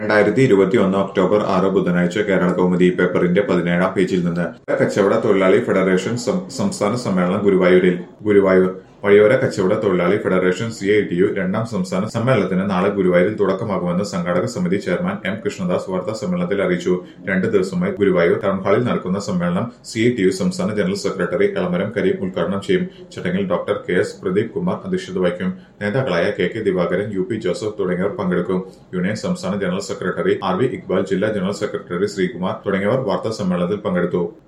രണ്ടായിരത്തി ഇരുപത്തിയൊന്ന് ഒക്ടോബർ ആറ് ബുധനാഴ്ച കേരള കൗമുദി പേപ്പറിന്റെ പതിനേഴാം പേജിൽ നിന്ന് കച്ചവട തൊഴിലാളി ഫെഡറേഷൻ സം- സംസ്ഥാന സമ്മേളനം ഗുരുവായൂരിൽ ഗുരുവായൂർ വഴിയോര കച്ചവട തൊഴിലാളി federation C I T U രണ്ടാം സംസ്ഥാന സമ്മേളനത്തിന് നാളെ ഗുരുവായൂരിൽ തുടക്കമാകുമെന്ന് സംഘാടക സമിതി ചെയർമാൻ എം കൃഷ്ണദാസ് വാർത്താ സമ്മേളനത്തിൽ അറിയിച്ചു രണ്ട് ദിവസമായി ഗുരുവായൂർ ടൗൺ ഹാളിൽ നടക്കുന്ന സമ്മേളനം സി ഐ ടി യു സംസ്ഥാന ജനറൽ സെക്രട്ടറി എളമരം കരീം ഉദ്ഘാടനം ചെയ്യും ചടങ്ങിൽ doctor K S Pradeep Kumar അധ്യക്ഷത വഹിക്കും നേതാക്കളായ K K Divakaran U P Joseph തുടങ്ങിയവർ പങ്കെടുക്കും യൂണിയൻ സംസ്ഥാന general secretary R V Iqbal ജില്ലാ ജനറൽ സെക്രട്ടറി ശ്രീകുമാർ തുടങ്ങിയവർ വാർത്താ സമ്മേളനത്തിൽ പങ്കെടുത്തു